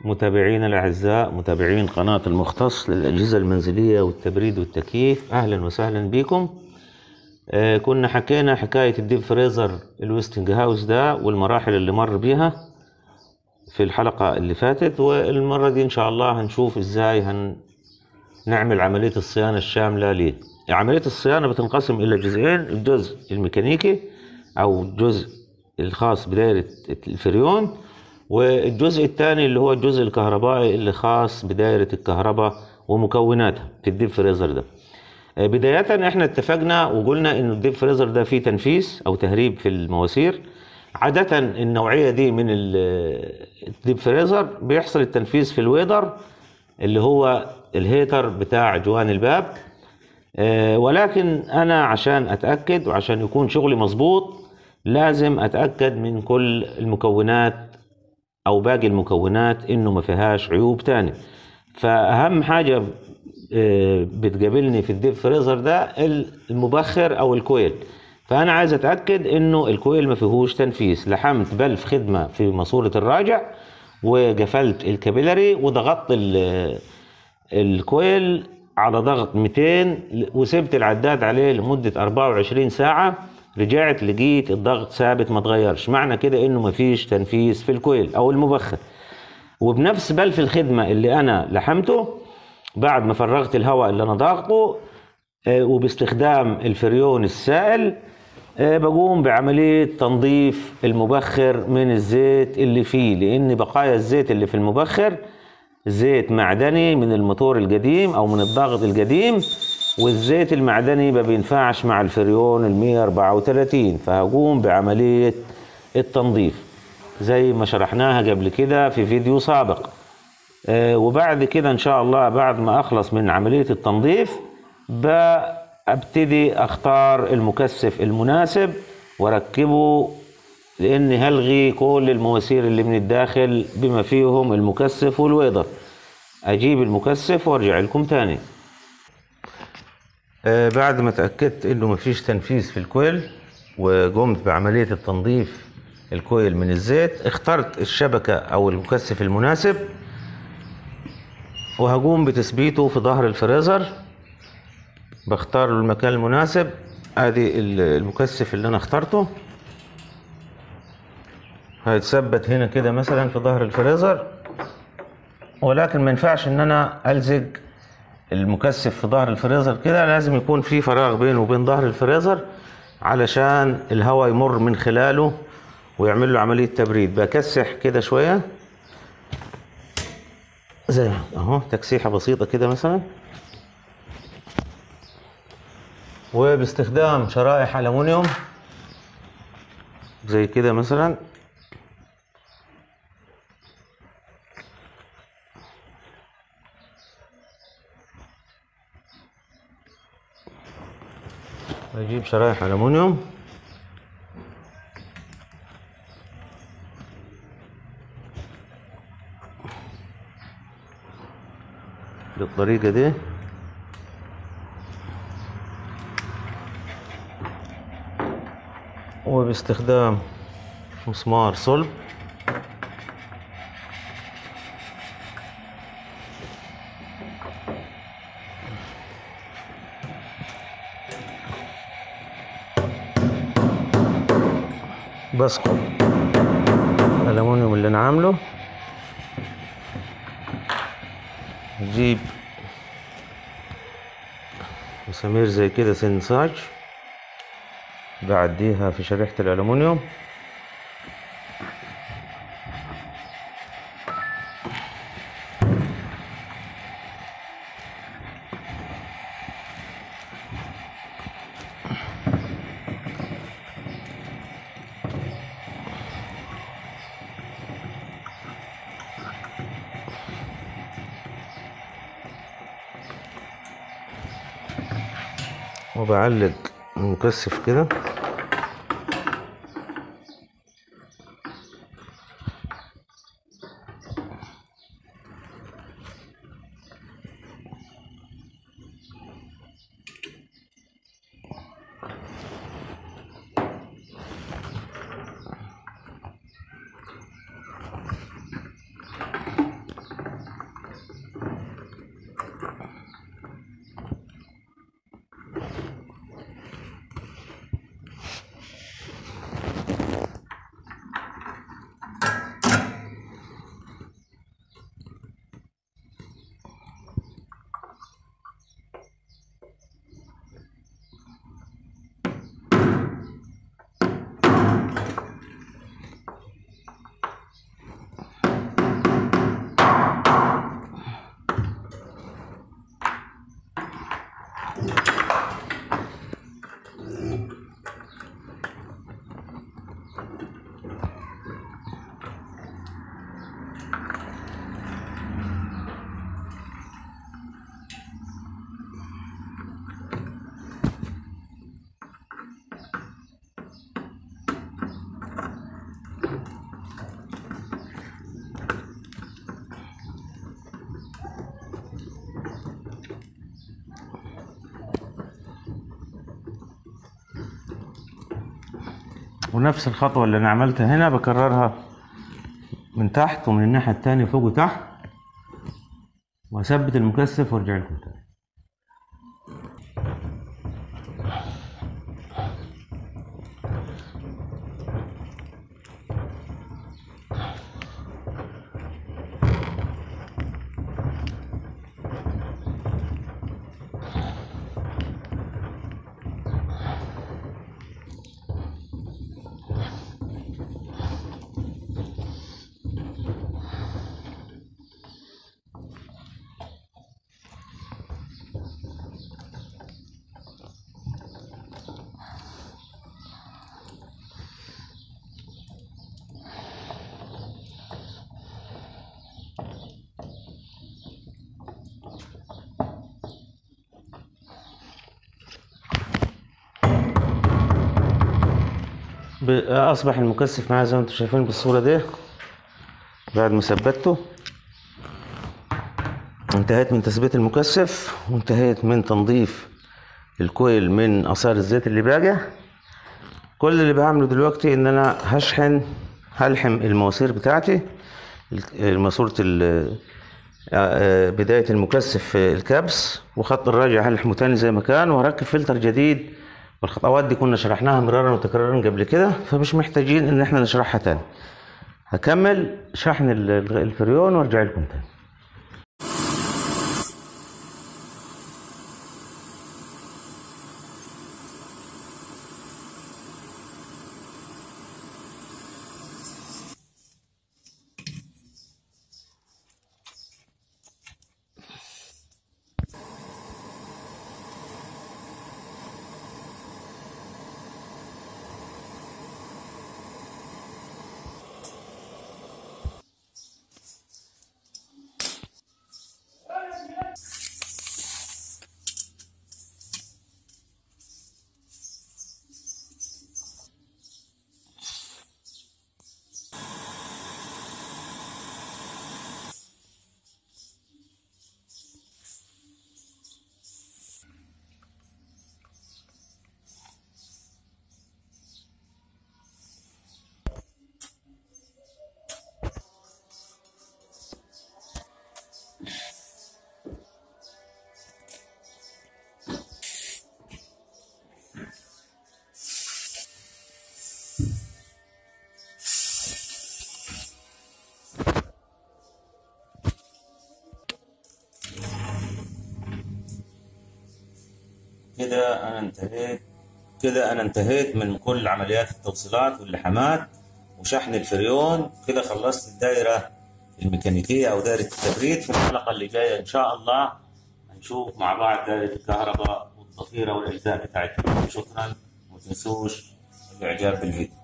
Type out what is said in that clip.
متابعينا الأعزاء متابعين قناة المختص للأجهزة المنزلية والتبريد والتكييف أهلا وسهلا بكم آه، كنا حكينا حكاية الديب فريزر الويستنج هاوس ده والمراحل اللي مر بيها في الحلقة اللي فاتت والمرة دي إن شاء الله هنشوف إزاي هنعمل عملية الصيانة الشاملة ليه عملية الصيانة بتنقسم إلى جزئين الجزء الميكانيكي أو الجزء الخاص بدايرة الفريون والجزء الثاني اللي هو الجزء الكهربائي اللي خاص بدايرة الكهرباء ومكوناتها في الديب فريزر ده آه، بداية احنا اتفقنا وقلنا ان الديب فريزر ده فيه تنفيس او تهريب في المواسير عادة النوعية دي من ال- الديب فريزر بيحصل التنفيذ في الويدر اللي هو الهيتر بتاع جوان الباب آه، ولكن انا عشان اتاكد وعشان يكون شغلي مظبوط لازم اتاكد من كل المكونات او باقي المكونات انه ما فيهاش عيوب تاني فاهم حاجه آه، بتقابلني في الديب فريزر ده المبخر او الكويل فانا عايز اتاكد انه الكويل ما فيهوش تنفيذ لحمت بلف خدمه في ماسوره الراجع وقفلت الكابيلاري وضغطت ال- الكويل على ضغط 200 وسبت العداد عليه لمدة 24 ساعة رجعت لقيت الضغط ثابت ما اتغيرش معنى كده انه مفيش تنفيذ في الكويل او المبخر وبنفس بلف الخدمة اللي انا لحمته بعد ما فرغت الهواء اللي انا ضاغطه آه، وباستخدام الفريون السائل آه، بقوم بعملية تنظيف المبخر من الزيت اللي فيه لأن بقايا الزيت اللي في المبخر زيت معدني من الموتور القديم أو من الضغط القديم والزيت المعدني ما بينفعش مع الفريون ال 134 فهقوم بعملية التنظيف زي ما شرحناها قبل كده في فيديو سابق آه، وبعد كده ان شاء الله بعد ما اخلص من عملية التنظيف ببتدي اختار المكثف المناسب واركبه لاني هلغي كل المواسير اللي من الداخل بما فيهم المكثف والويدر اجيب المكثف وارجع لكم تاني آه، بعد ما تأكدت انه مفيش تنفيذ في الكويل وقمت بعملية التنظيف الكويل من الزيت اخترت الشبكة او المكثف المناسب وهقوم بتثبيته في ظهر الفريزر بختار له المكان المناسب ادي ال- المكثف اللي انا اخترته هيتثبت هنا كده مثلا في ظهر الفريزر ولكن ما ينفعش ان انا الزق المكثف في ظهر الفريزر كده لازم يكون في فراغ بينه وبين ظهر الفريزر علشان الهواء يمر من خلاله ويعمل له عملية تبريد بكسح كده شوية زي اهو تكسيحة بسيطة كده مثلا وباستخدام شرائح ألمونيوم زي كده مثلا بجيب شرائح ألمونيوم بالطريقة دي وباستخدام مسمار صلب بسقط الألمونيوم اللي أنا عامله نجيب مسامير زي كده سنساج بعديها في شريحة الألمونيوم وبعلق المكثف كده ونفس الخطوة اللي أنا عملتها هنا بكررها من تحت ومن الناحية التانية فوق وتحت وأثبت المكثف وأرجع لكم تاني ب- أصبح المكثف معايا زي ما انتم شايفين بالصورة دي بعد ما ثبته انتهيت من تثبيت المكثف وانتهيت من تنظيف الكويل من آثار الزيت اللي باقي كل اللي بعمله دلوقتي ان انا هشحن هلحم المواسير بتاعتي ال- ماسورة ال- آه، بداية المكثف في الكبس وخط الراجع هلحمه تاني زي ما كان وهركب فلتر جديد والخطوات دي كنا شرحناها مرارا وتكرارا قبل كده فمش محتاجين ان احنا نشرحها تاني هكمل شحن ال- ال- الفريون وارجع لكم تاني كده انا انتهيت كده انا انتهيت من كل عمليات التوصيلات واللحامات وشحن الفريون كده خلصت الدائرة الميكانيكية او دائرة التبريد في الحلقة اللي جاية ان شاء الله هنشوف مع بعض دائرة الكهرباء والضفيرة والاجزاء بتاعتها شكرا وما تنسوش الاعجاب بالفيديو